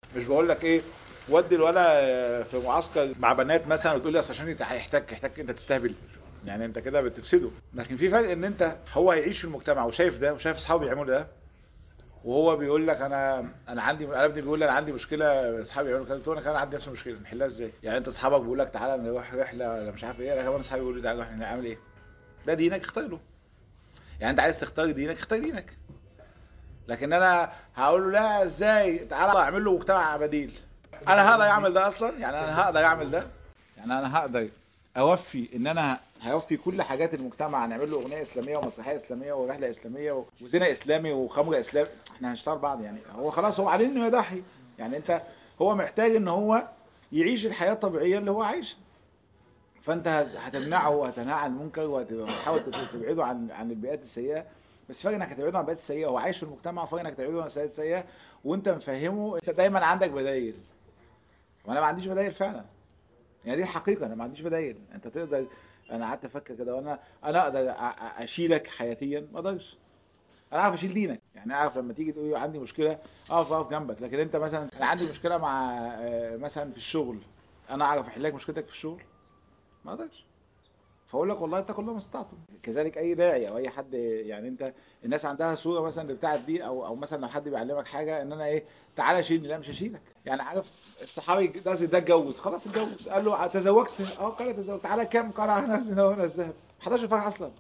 مش بقول لك ايه ودي الولا في معسكر مع بنات مثلا وتقول لي اصل عشان انت هيحتاج يحتاج انت تستهبل يعني انت كده بتفسده لكن في فرق ان انت هو هيعيش في المجتمع وشايف ده وشايف اصحابه بيعملوا ده وهو بيقول لك انا انا عندي انا ابني بيقول لي انا عندي مشكله اصحابي بيعملوا كده قلت له انا كان عندي نفس المشكله نحلها ازاي يعني انت اصحابك بيقول لك تعالى نروح رحله ولا مش عارف ايه انا كمان اصحابي بيقولوا لي تعالى نروح نعمل ايه ده دينك اختار له يعني انت عايز تختار دينك اختار دينك لكن انا هقول له لا ازاي تعالى اعمل له مجتمع بديل انا هقدر اعمل ده اصلا يعني انا هقدر اعمل ده يعني انا هقدر اوفي ان انا هيوفي كل حاجات المجتمع هنعمل له اغنيه اسلاميه ومسرحيه اسلاميه ورحله اسلاميه وزنا اسلامي وخمر اسلامي احنا هنشتغل بعض يعني هو خلاص هو عليه انه يضحي يعني انت هو محتاج ان هو يعيش الحياه الطبيعيه اللي هو عايشها فانت هتمنعه وهتنهى عن المنكر وهتحاول تبعده عن عن البيئات السيئه بس فرق انك هتبعده عن البيئات السيئه هو عايش في المجتمع فرق انك تبعده عن البيئات السيئه وانت مفهمه انت دايما عندك بدايل وانا ما عنديش بدايل فعلا يعني دي الحقيقه انا ما عنديش بدايل انت تقدر انا قعدت افكر كده وانا انا اقدر اشيلك حياتيا ما اقدرش انا اعرف اشيل دينك يعني اعرف لما تيجي تقول عندي مشكله اقف اقف جنبك لكن انت مثلا انا عندي مشكله مع مثلا في الشغل انا اعرف احل لك مشكلتك في الشغل ما اقدرش فاقول لك والله اتقوا الله ما استطعتم كذلك اي داعي او اي حد يعني انت الناس عندها صوره مثلا بتاعت دي او او مثلا لو حد بيعلمك حاجه ان انا ايه تعالى شيلني لا مش هشيلك يعني عارف الصحابي ده ده اتجوز خلاص اتجوز قال له تزوجت اه قال تزوجت تعالى كام قال انا هنا الذهب 11 فرح اصلا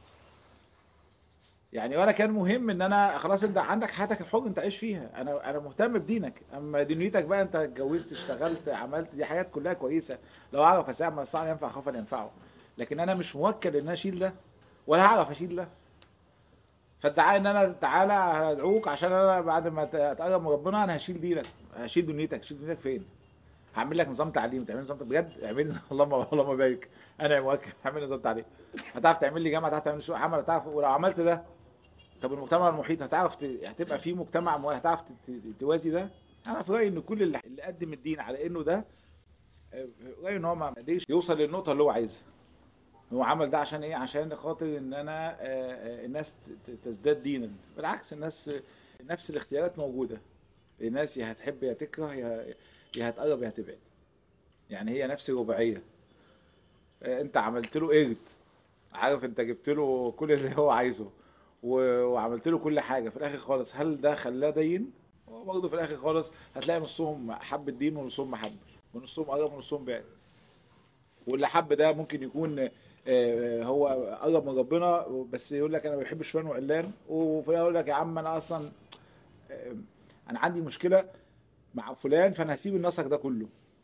يعني وانا كان مهم ان انا خلاص انت عندك حياتك الحر انت عايش فيها انا انا مهتم بدينك اما دنيتك بقى انت اتجوزت اشتغلت عملت دي حاجات كلها كويسه لو اعرف اساعد من الصالح ينفع خوفا ينفعه لكن انا مش موكل ان انا اشيل ده ولا هعرف اشيل ده فادعاء ان انا تعالى هدعوك عشان انا بعد ما اتقرب من ربنا انا هشيل دينك هشيل دنيتك هشيل دنيتك فين هعمل لك نظام تعليم تعمل نظام بجد اعمل اللهم اللهم بارك انا موكل هعمل نظام تعليم هتعرف تعمل لي جامعه هتعرف تعمل سوق عمل هتعرف ولو عملت ده طب المجتمع المحيط هتعرف ت... هتبقى في مجتمع مو... هتعرف ت... توازي ده انا في رايي ان كل اللي, اللي قدم الدين على انه ده رايي ان هو ما قدرش يوصل للنقطه اللي هو عايزها هو عمل ده عشان ايه عشان خاطر ان انا الناس تزداد دينا بالعكس الناس نفس الاختيارات موجوده الناس يا هتحب يا تكره يا يا هتقرب يا هتبعد يعني هي نفس الرباعيه انت عملت له قرد عارف انت جبت له كل اللي هو عايزه وعملت له كل حاجه في الاخر خالص هل ده خلاه دين برضه في الاخر خالص هتلاقي نصهم حب الدين ونصهم ما حب ونصهم قرب ونصهم بعد واللي حب ده ممكن يكون هو قرب من ربنا بس يقول لك انا ما بحبش فلان وعلان وفي الاخر يقول لك يا عم انا اصلا انا عندي مشكله مع فلان فانا هسيب النسق ده كله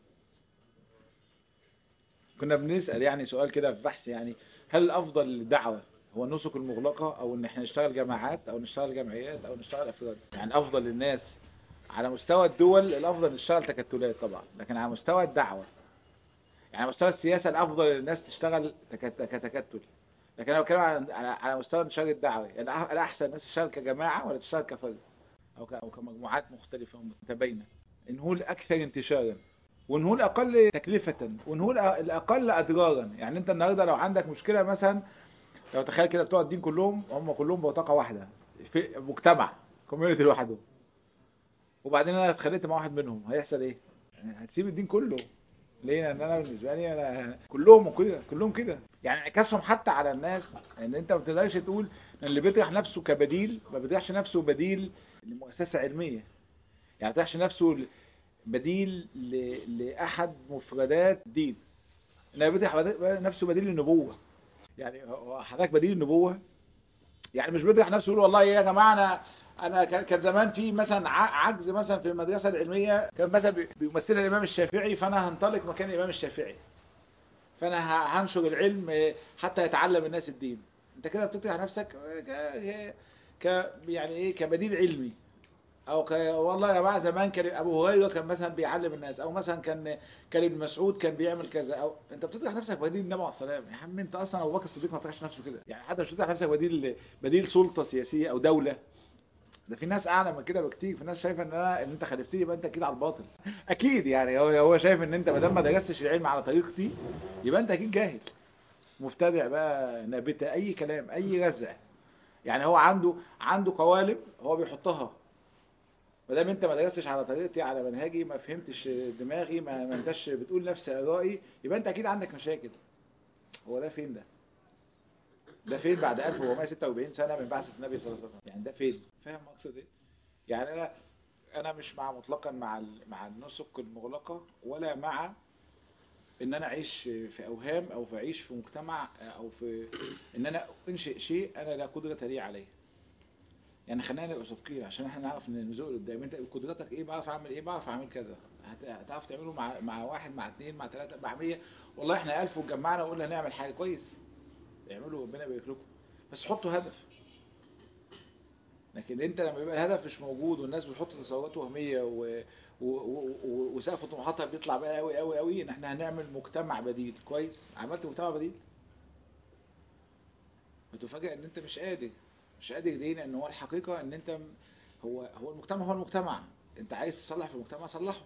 كنا بنسال يعني سؤال كده في بحث يعني هل الافضل للدعوه هو النسك المغلقه او ان احنا نشتغل جماعات او نشتغل جمعيات او نشتغل افراد يعني افضل للناس على مستوى الدول الافضل نشتغل تكتلات طبعا لكن على مستوى الدعوه يعني على مستوى السياسه الافضل للناس تشتغل كتكتل لكن انا بتكلم على على مستوى انتشار الدعوه يعني الاحسن الناس تشتغل كجماعه ولا تشتغل كفرد او او كمجموعات مختلفه متباينه ان هو الاكثر انتشارا وان هو الاقل تكلفه وان هو الاقل اضرارا يعني انت النهارده لو عندك مشكله مثلا لو تخيل كده بتوع الدين كلهم هم كلهم بطاقه واحده في مجتمع كوميونتي لوحده وبعدين انا اتخانقت مع واحد منهم هيحصل ايه يعني هتسيب الدين كله ليه لان انا بالنسبه لي انا كلهم كده كلهم كده يعني انعكاسهم حتى على الناس ان انت ما تقدرش تقول ان اللي بيطرح نفسه كبديل ما بيطرحش نفسه بديل لمؤسسه علميه يعني ما بيطرحش نفسه بديل لاحد مفردات دين انما بيطرح نفسه بديل للنبوه يعني هو حضرتك بديل النبوه يعني مش بيطرح نفسه يقول والله يا جماعه انا انا كان زمان في مثلا عجز مثلا في المدرسه العلميه كان مثلا بيمثلها الامام الشافعي فانا هنطلق مكان الامام الشافعي فانا هنشر العلم حتى يتعلم الناس الدين انت كده بتطرح نفسك ك... ك يعني ايه كبديل علمي او ك... والله يا جماعه زمان كان ابو هريره كان مثلا بيعلم الناس او مثلا كان كان ابن مسعود كان بيعمل كذا او انت بتطرح نفسك بديل النبي عليه الصلاه والسلام يا عم انت اصلا ابو بكر الصديق ما طرحش نفسه كده يعني حتى مش بتطرح نفسك بديل بديل سلطه سياسيه او دوله ده في ناس اعلى من كده بكتير في ناس شايفه ان انا ان انت خالفتني يبقى انت اكيد على الباطل اكيد يعني هو هو شايف ان انت ما دام ما درستش العلم على طريقتي يبقى انت اكيد جاهل مبتدع بقى نابته اي كلام اي رزع يعني هو عنده عنده قوالب هو بيحطها ما دام انت ما درستش على طريقتي على منهجي ما فهمتش دماغي ما, ما انتش بتقول نفس ارائي يبقى انت اكيد عندك مشاكل هو ده فين ده ده فين بعد 1446 سنه من بعثه النبي صلى الله عليه وسلم يعني ده فين فاهم اقصد ايه يعني انا انا مش مع مطلقا مع مع النسك المغلقه ولا مع ان انا اعيش في اوهام او في اعيش في مجتمع او في ان انا انشئ شيء انا لا قدره لي عليه يعني خلينا نبقى صادقين عشان احنا نعرف ان النزول قدام انت قدرتك ايه بعرف اعمل ايه بعرف اعمل كذا هتعرف تعمله مع مع واحد مع اثنين مع ثلاثه مع 100 والله احنا 1000 واتجمعنا وقلنا هنعمل حاجه كويس اعملوا ربنا يبارك لكم بس حطوا هدف لكن انت لما يبقى الهدف مش موجود والناس بتحط تصورات وهميه و... و... و... وسقف طموحاتها بيطلع بقى قوي قوي قوي ان احنا هنعمل مجتمع بديل كويس عملت مجتمع بديل بتفاجئ ان انت مش قادر مش قادر ليه لان هو الحقيقه ان انت هو هو المجتمع هو المجتمع انت عايز تصلح في المجتمع صلحه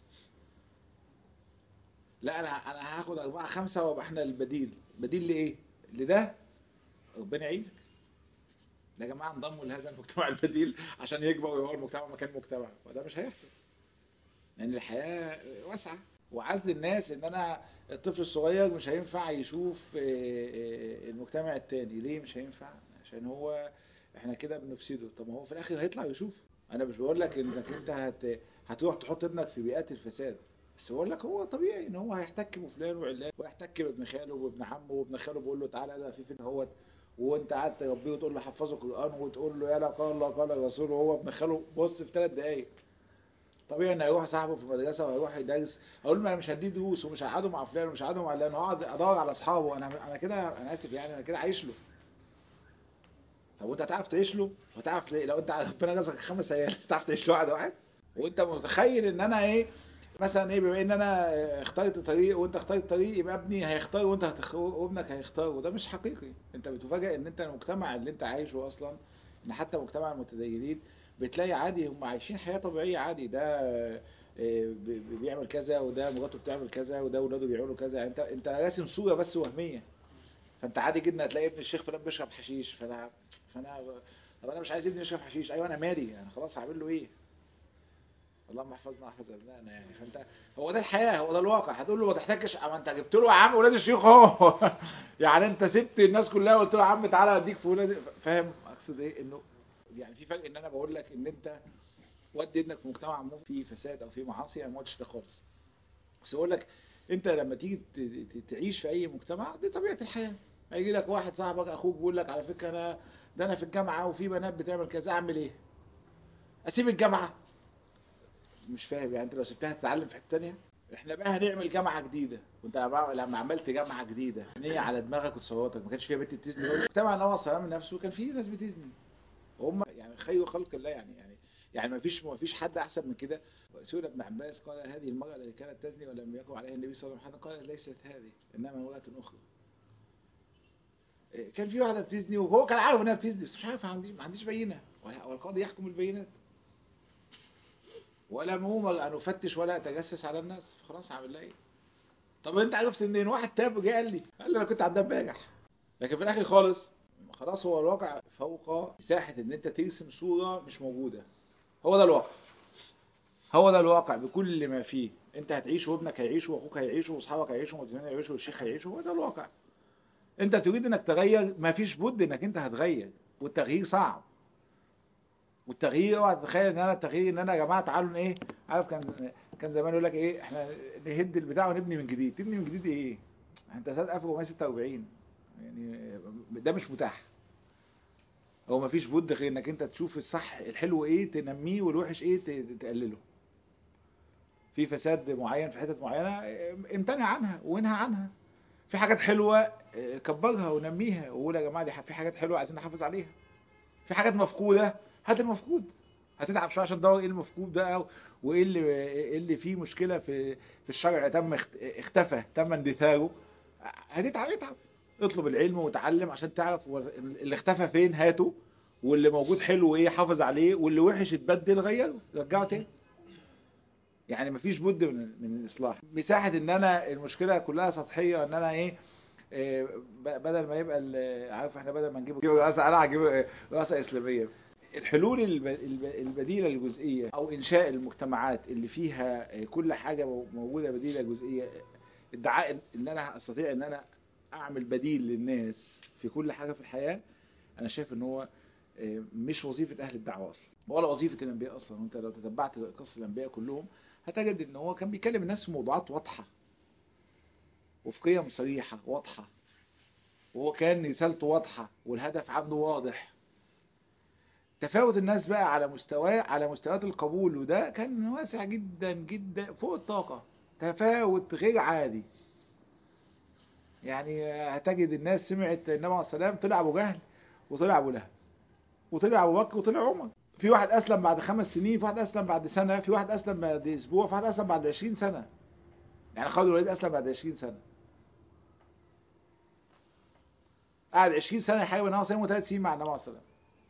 لا انا انا هاخد اربعه خمسه وابقى احنا البديل بديل لايه لده ربنا يعينك يا جماعه انضموا لهذا المجتمع البديل عشان يكبر ويبقى المجتمع مكان مجتمع وده مش هيحصل لان يعني الحياه واسعه وعزل الناس ان انا الطفل الصغير مش هينفع يشوف المجتمع التاني ليه مش هينفع عشان هو احنا كده بنفسده طب ما هو في الاخر هيطلع يشوف انا مش بقول لك انك انت هت... هتروح تحط ابنك في بيئات الفساد بس بقول لك هو طبيعي ان هو هيحتك بفلان وعلان ويحتك بابن خاله وابن عمه وابن خاله بيقول له تعالى ده في فين اهوت وانت قاعد تربيه وتقول له حفظه القران وتقول له يلا قال الله قال الرسول وهو ابن خاله بص في ثلاث دقايق طبيعي ان هيروح صاحبه في المدرسه وهيروح يدرس اقول له انا مش هديه دروس ومش هقعده مع فلان ومش هقعده مع علان هقعد ادور على اصحابه انا انا كده انا اسف يعني انا كده عايش له طب وانت هتعرف تعيش له وتعرف لو انت ربنا رزقك خمس عيال تعرف تعيش له واحد واحد وانت متخيل ان انا ايه مثلا ايه بما ان انا اخترت طريق وانت اخترت طريق يبقى ابني هيختار وانت هتختار وابنك هيختار وده مش حقيقي انت بتفاجئ ان انت المجتمع اللي انت عايشه اصلا ان حتى مجتمع المتدينين بتلاقي عادي هم عايشين حياه طبيعيه عادي ده بيعمل كذا وده مراته بتعمل كذا وده اولاده بيعملوا كذا انت انت راسم صوره بس وهميه فانت عادي جدا هتلاقي ابن الشيخ فلان بيشرب حشيش فانا فانا طب انا مش عايز ابني يشرب حشيش ايوه انا مالي انا خلاص هعمل له ايه اللهم احفظنا واحفظ ابنائنا يعني فانت هو ده الحياه هو ده الواقع هتقول له ما تحتاجش ما انت جبت له يا عم ولاد الشيخ اهو يعني انت سبت الناس كلها وقلت له يا عم تعالى اديك في ولاد فاهم اقصد ايه انه يعني في فرق ان انا بقول لك ان انت ودي ابنك في مجتمع فيه فساد او فيه معاصي انا ما قلتش ده خالص بس بقول لك انت لما تيجي تعيش في اي مجتمع دي طبيعه الحياه هيجي لك واحد صاحبك اخوك بيقول لك على فكره انا ده انا في الجامعه وفي بنات بتعمل كذا اعمل ايه اسيب الجامعه مش فاهم يعني انت لو سبتها تتعلم في حته ثانيه احنا بقى هنعمل جامعه جديده وانت لما عملت جامعه جديده هي على دماغك وتصوراتك ما كانش فيها بنت بتزني المجتمع نوع السلام نفسه كان فيه ناس بتزني وهم يعني خير خلق الله يعني يعني يعني ما فيش ما فيش حد احسن من كده سئل ابن عباس قال هذه المراه التي كانت تزني ولم يقم عليها النبي صلى الله عليه وسلم قال ليست هذه انما امراه اخرى كان في واحده بتزني وهو كان عارف انها بتزني بس مش عارف ما عنديش بينه والقاضي يحكم البينات ولا مؤمر ان افتش ولا اتجسس على الناس خلاص هعمل لها ايه طب انت عرفت منين واحد تاب جه قال لي قال لي انا كنت عندها امبارح لكن في الاخر خالص خلاص هو الواقع فوق مساحه ان انت ترسم صوره مش موجوده هو ده الواقع هو ده الواقع بكل ما فيه انت هتعيش وابنك هيعيش واخوك هيعيش واصحابك هيعيشوا والمسلمين هيعيشوا والشيخ هيعيش هو ده الواقع انت تريد انك تغير ما فيش بد انك انت هتغير والتغيير صعب والتغيير اوعى تتخيل ان انا التغيير ان انا يا جماعه تعالوا ايه عارف كان كان زمان يقول لك ايه احنا نهد البتاع ونبني من جديد تبني من جديد ايه انت سنه 1446 يعني ده مش متاح هو ما فيش بد غير انك انت تشوف الصح الحلو ايه تنميه والوحش ايه تقلله في فساد معين في حتت معينه امتنع عنها وانهى عنها في حاجات حلوه كبرها ونميها وقول يا جماعه دي في حاجات حلوه عايزين نحافظ عليها في حاجات مفقوده هات المفقود هتتعب شويه عشان تدور ايه المفقود ده وايه اللي ايه اللي فيه مشكله في في الشرع تم اختفى تم اندثاره هتتعب اتعب اطلب العلم وتعلم عشان تعرف اللي اختفى فين هاته واللي موجود حلو ايه حافظ عليه واللي وحش اتبدل غيره رجعه تاني يعني مفيش بد من من الاصلاح مساحه ان انا المشكله كلها سطحيه ان انا ايه بدل ما يبقى عارف احنا بدل ما نجيب رئاسه انا هجيب رئاسه اسلاميه الحلول الب- الب- البديلة الجزئية أو إنشاء المجتمعات اللي فيها كل حاجة مو- موجودة بديلة جزئية ادعاء إن أنا أستطيع إن أنا أعمل بديل للناس في كل حاجة في الحياة أنا شايف إن هو آه، مش وظيفة أهل الدعوة أصلا ولا وظيفة الأنبياء أصلا وأنت لو تتبعت قصة الأنبياء كلهم هتجد إن هو كان بيكلم الناس في موضوعات واضحة وفي قيم صريحة واضحة وهو كان رسالته واضحة والهدف عنده واضح تفاوت الناس بقى على مستوى على مستويات القبول وده كان واسع جدا جدا فوق الطاقة تفاوت غير عادي يعني هتجد الناس سمعت النبي عليه السلام طلع ابو جهل وطلع ابو لهب وطلع ابو بكر وطلع عمر في واحد اسلم بعد خمس سنين في واحد اسلم بعد سنة في واحد اسلم بعد اسبوع في واحد اسلم بعد 20 سنة يعني خالد الوليد اسلم بعد 20 سنة قعد 20 سنة يحارب النبي صلى الله عليه وسلم وثلاث سنين مع النبي عليه السلام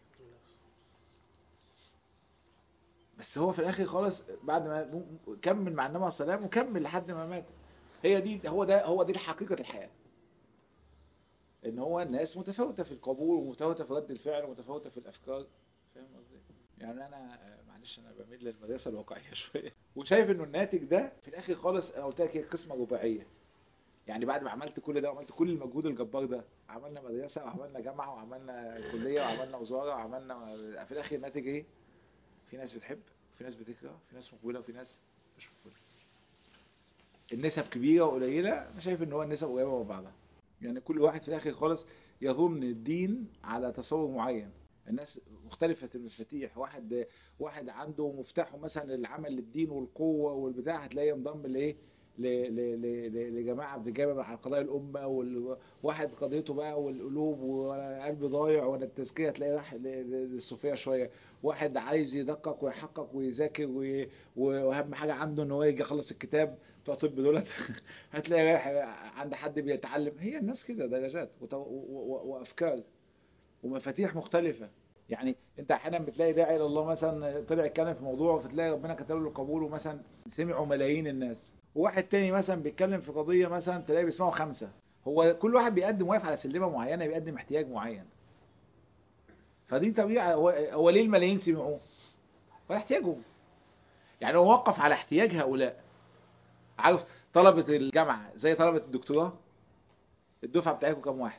بس هو في الاخر خالص بعد ما كمل مع النبي عليه السلام وكمل لحد ما مات هي دي هو ده هو دي حقيقة الحياة ان هو الناس متفاوتة في القبول ومتفاوتة في رد الفعل ومتفاوتة في الافكار فاهم قصدي يعني انا آه، معلش انا بميل للمدرسة الواقعية شوية وشايف انه الناتج ده في الاخر خالص انا قلت لك هي قسمة رباعية يعني بعد ما عملت كل ده وعملت كل المجهود الجبار ده عملنا مدرسة وعملنا جامعة وعملنا كلية وعملنا وزارة وعملنا في الاخر الناتج ايه في ناس بتحب وفي ناس بتكره في ناس مقبولة وفي ناس مش مقبولة النسب كبيرة وقليلة انا شايف ان هو النسب قريبة من بعضها يعني كل واحد في الاخر خالص يظن الدين على تصور معين الناس مختلفة المفاتيح واحد واحد عنده مفتاحه مثلا العمل للدين والقوة والبتاع هتلاقيه انضم لايه ل- ل- ل- ل- لجماعة بتجابة على قضايا الأمة وواحد قضيته بقى والقلوب وقلب ضايع ولا التزكية تلاقيه راح ل- ل- للصوفية شوية واحد عايز يدقق ويحقق ويذاكر وي- واهم حاجة عنده ان هو يجي يخلص الكتاب بتوع طب دولت هتلاقي رايح عند حد بيتعلم هي الناس كده درجات وت- و- و- وافكار ومفاتيح مختلفة يعني انت احيانا بتلاقي داعي الى الله مثلا طلع يتكلم في موضوع فتلاقي ربنا كتب له القبول ومثلا سمعوا ملايين الناس وواحد تاني مثلا بيتكلم في قضية مثلا تلاقي بيسمعوا خمسة هو كل واحد بيقدم واقف على سلمة معينة بيقدم احتياج معين فدي طبيعة هو, هو ليه الملايين سمعوه ولا احتياجهم يعني هو وقف على احتياج هؤلاء عارف طلبة الجامعة زي طلبة الدكتوراه الدفعة بتاعتكم كام واحد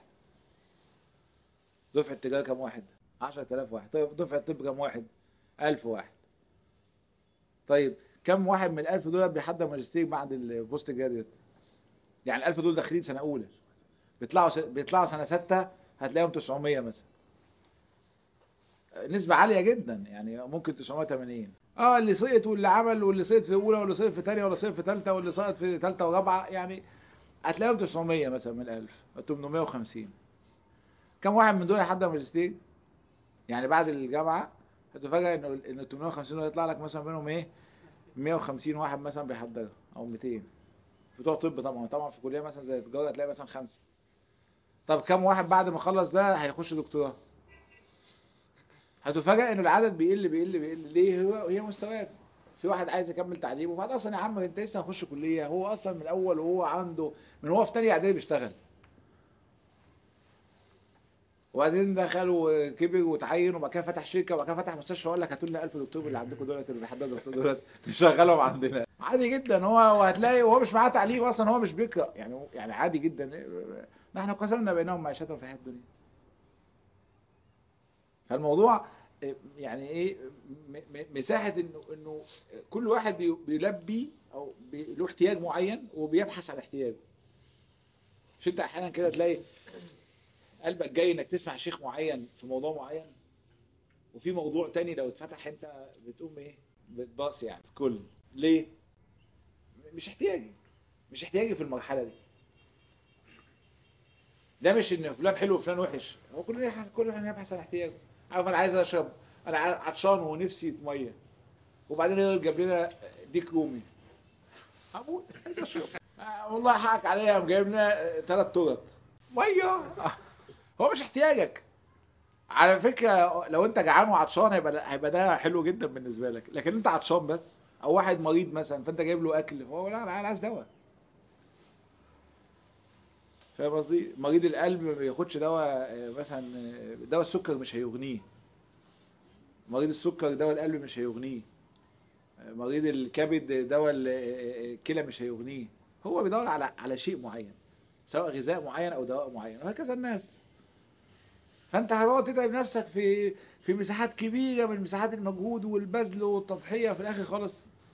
دفعة تجارة كام واحد 10000 واحد طيب دفعة طب كام واحد 1000 واحد طيب كم واحد من الألف دول بيحضر ماجستير بعد البوست جراديوت يعني الألف دول داخلين سنة أولى بيطلعوا س... بيطلعوا سنة ستة هتلاقيهم 900 مثلا نسبة عالية جدا يعني ممكن 980 اه اللي سقط واللي عمل واللي سقط في اولى واللي سقط في ثانيه واللي سقط في ثالثه واللي سقط في ثالثه ورابعه يعني هتلاقيهم 900 مثلا من 1000 850 كم واحد من دول هيحضر ماجستير يعني بعد الجامعه هتفاجئ انه ان ال 850 دول هيطلع لك مثلا منهم ايه 150 واحد مثلا بيحضرها او 200 بتوع طب طبعا طبعا في كليه مثلا زي تجاره هتلاقي مثلا خمسه طب كم واحد بعد ما خلص ده هيخش دكتوراه هتفاجئ ان العدد بيقل بيقل بيقل ليه هو هي مستويات في واحد عايز يكمل تعليمه وبعد اصلا يا عم انت لسه هتخش كليه هو اصلا من الاول وهو عنده من هو في ثانيه اعدادي بيشتغل وبعدين دخل وكبر وتعين وبعد كده فتح شركه وبعد كده فتح مستشفى وقال لك هاتوا لنا 1000 دكتور اللي عندكم دولت اللي بيحضروا دكتور دولت نشغلهم عندنا عادي جدا هو وهتلاقي وهو مش معاه تعليم اصلا هو مش بيقرا يعني يعني عادي جدا نحن قسمنا بينهم معيشتهم في الحياه الدنيا فالموضوع يعني ايه مساحه انه انه كل واحد بيلبي او له احتياج معين وبيبحث عن احتياجه مش انت احيانا كده تلاقي قلبك جاي انك تسمع شيخ معين في موضوع معين وفي موضوع تاني لو اتفتح انت بتقوم ايه بتباص يعني كل ليه مش احتياجي مش احتياجي في المرحله دي ده مش ان فلان حلو وفلان وحش هو كل كل واحد يبحث عن احتياجه عارف انا عايز اشرب انا عطشان ونفسي في ميه وبعدين الراجل جاب لنا ديك رومي هموت عايز اشرب والله حقك عليا قام جايب لنا ثلاث طرق ميه هو مش احتياجك على فكره لو انت جعان وعطشان هيبقى هيبقى ده حلو جدا بالنسبه لك لكن انت عطشان بس او واحد مريض مثلا فانت جايب له اكل هو لا انا عايز دواء فاهم قصدي مريض القلب ما بياخدش دواء مثلا دواء السكر مش هيغنيه مريض السكر دواء القلب مش هيغنيه مريض الكبد دواء الكلى مش هيغنيه هو بيدور على على شيء معين سواء غذاء معين او دواء معين وهكذا الناس فانت هتقعد تتعب نفسك في في مساحات كبيره من مساحات المجهود والبذل والتضحيه في الاخر خالص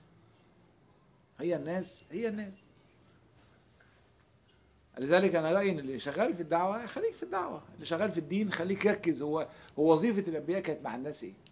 هي الناس هي الناس لذلك انا رايي ان اللي شغال في الدعوه خليك في الدعوه اللي شغال في الدين خليك ركز هو هو وظيفه الانبياء كانت مع الناس ايه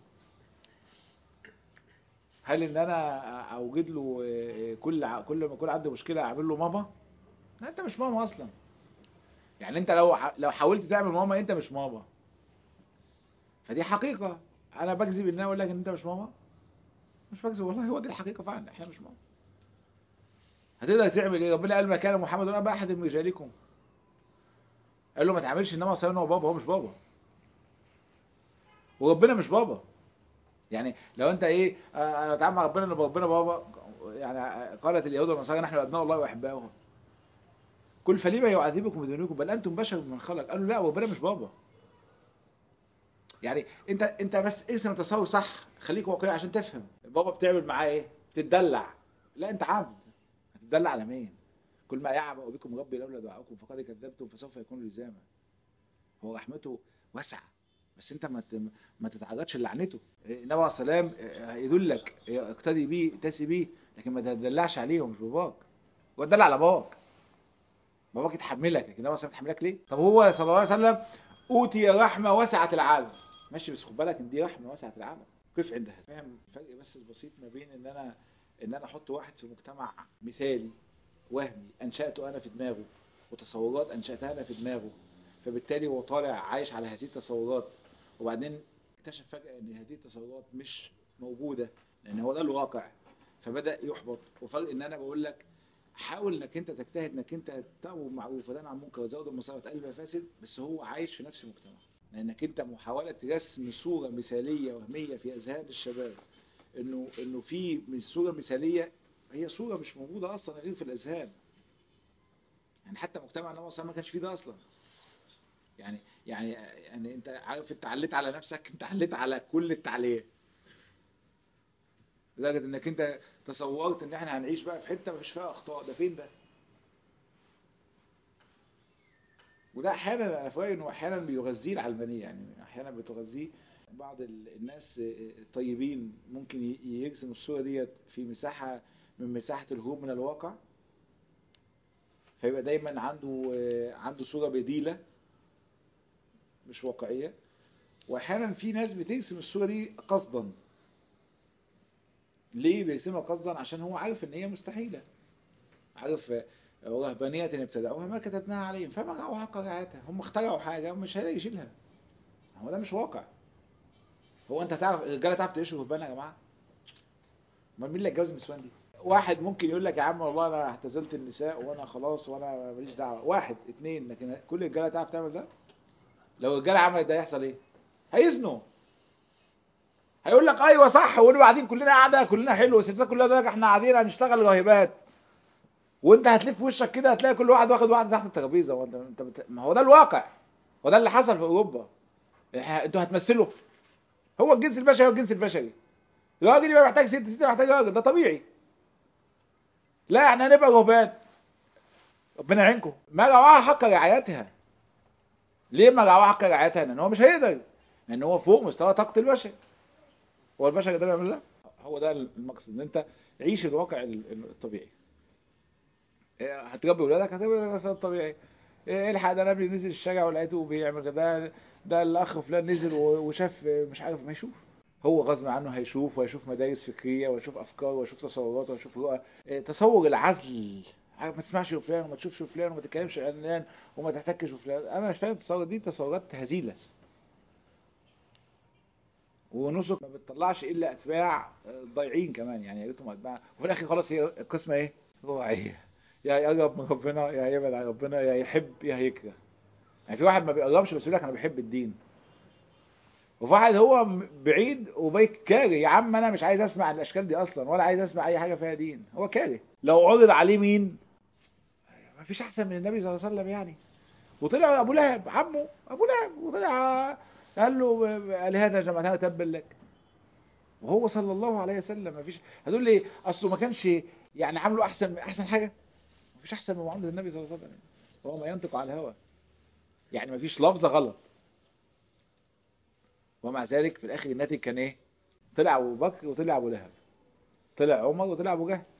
هل ان انا اوجد له كل كل ما يكون عنده مشكله اعمل له ماما لا انت مش ماما اصلا يعني انت لو لو حاولت تعمل ماما انت مش ماما فدي حقيقه انا بكذب ان انا اقول لك ان انت مش ماما مش بكذب والله هو دي الحقيقه فعلا احنا مش ماما هتقدر تعمل ايه ربنا قال ما كان محمد ابا احد من رجالكم قال له ما تعملش انما صار هو بابا هو مش بابا وربنا مش بابا يعني لو انت ايه انا بتعامل مع ربنا ان ربنا بابا يعني قالت اليهود والنصارى نحن ابناء الله واحباؤه كل فلما يعذبكم بدونكم بل انتم بشر من خلق قالوا لا ربنا مش بابا يعني انت انت بس اسم تصور صح خليك واقعي عشان تفهم بابا بتعمل معاه ايه بتدلع لا انت عبد هتدلع على مين كل ما يعبأ بكم ربي لولا دعاءكم فقد كذبتم فسوف يكون لزاما هو رحمته واسعه بس انت ما ما تتعرضش لعنته النبي عليه السلام يدلك اقتدي بيه تسي بيه لكن ما تدلعش عليه مش باباك هو تدلع على باباك باباك يتحملك لكن النبي عليه السلام يتحملك ليه طب هو صلى الله عليه وسلم اوتي رحمه وسعت العالم ماشي بس خد بالك ان دي رحمه وسعت العالم كيف عندها فاهم الفرق بس البسيط ما بين ان انا ان انا احط واحد في مجتمع مثالي وهمي انشاته انا في دماغه وتصورات انشاتها انا في دماغه فبالتالي هو طالع عايش على هذه التصورات وبعدين اكتشف فجأة ان هذه التصورات مش موجودة لان هو ده الواقع فبدأ يحبط وفرق ان انا بقول لك حاول انك انت تجتهد انك انت تأمر بالمعروف وتنهى عن المنكر وتزود المصالح وتقلل المفاسد بس هو عايش في نفس المجتمع لانك انت محاولة رسم صورة مثالية وهمية في اذهان الشباب انه انه في صورة مثالية هي صورة مش موجودة اصلا غير في الاذهان يعني حتى مجتمع النبي صلى ما كانش فيه ده اصلا يعني يعني يعني انت عارف انت عليت على نفسك انت عليت على كل التعلية لدرجة انك انت تصورت ان احنا هنعيش بقى في حتة مفيش فيها اخطاء ده فين ده وده احيانا انا فاهم انه احيانا بيغذيه العلمانية يعني احيانا بتغذيه بعض الناس الطيبين ممكن يرسم الصورة ديت في مساحة من مساحة الهروب من الواقع فيبقى دايما عنده عنده صورة بديلة مش واقعية واحيانا في ناس بترسم الصورة دي قصدا ليه بيرسمها قصدا عشان هو عارف ان هي مستحيلة عارف رهبانية ابتدعوها ما كتبناها عليهم فما رأوا حق رعايتها هم اخترعوا حاجة مش هيلاقي يشيلها هو ده مش واقع هو انت تعرف الرجاله تعرف تعيش رهبان يا جماعه امال مين اللي اتجوز النسوان دي واحد ممكن يقول لك يا عم والله انا اعتزلت النساء وانا خلاص وانا ماليش دعوه واحد اتنين لكن كل الرجاله تعرف تعمل ده لو الرجاله عملت ده يحصل ايه هيزنوا هيقول لك ايوه صح ونبقى قاعدين كلنا قاعده كلنا حلو الستات كلها ده احنا قاعدين هنشتغل راهبات وانت هتلف وشك كده هتلاقي كل واحد واخد واحد تحت الترابيزه وانت انت بت... ما هو ده الواقع وده اللي حصل في اوروبا انتوا هتمثلوا هو الجنس البشري هو الجنس البشري الراجل يبقى محتاج ست ست محتاج راجل ده طبيعي لا احنا هنبقى رهبان ربنا يعينكم ما رعاها حق رعايتها ليه ما رعاها حق رعايتها لان هو مش هيقدر لان هو فوق مستوى طاقه البشر هو البشر يقدر يعمل ده هو ده المقصد ان انت عيش الواقع الطبيعي هتربي ولادك هتربي ولادك الطبيعي الحق ده نبي نزل الشارع ولقيته بيعمل كده ده الاخ فلان نزل وشاف مش عارف ما يشوف هو غصب عنه هيشوف وهيشوف مدارس فكريه ويشوف افكار ويشوف تصورات ويشوف رؤى تصور العزل ما تسمعش فلان وما تشوفش فلان وما تتكلمش عن فلان وما تحتكش بفلان انا مش فاهم التصورات دي تصورات هزيله ونسك ما بتطلعش الا اتباع ضايعين كمان يعني يا ريتهم اتباع وفي الاخر خلاص هي القسمه ايه؟ روعيه يا يقرب من ربنا يا يبعد عن ربنا يا يحب يا يكره يعني في واحد ما بيقربش بس يقول لك انا بحب الدين وفي واحد هو بعيد وبيكاري يا عم انا مش عايز اسمع الاشكال دي اصلا ولا عايز اسمع اي حاجه فيها دين هو كاره لو عرض عليه مين ما فيش احسن من النبي صلى الله عليه وسلم يعني وطلع ابو لهب عمه ابو لهب وطلع قال له قال هذا جمعتها تبا لك وهو صلى الله عليه وسلم مفيش هتقول لي اصله ما كانش يعني عامله احسن احسن حاجه مفيش احسن من معامله النبي صلى الله عليه وسلم هو ما ينطق على الهوى يعني مفيش لفظه غلط ومع ذلك في الاخر الناتج كان ايه طلع ابو بكر وطلع ابو لهب طلع عمر وطلع ابو جهل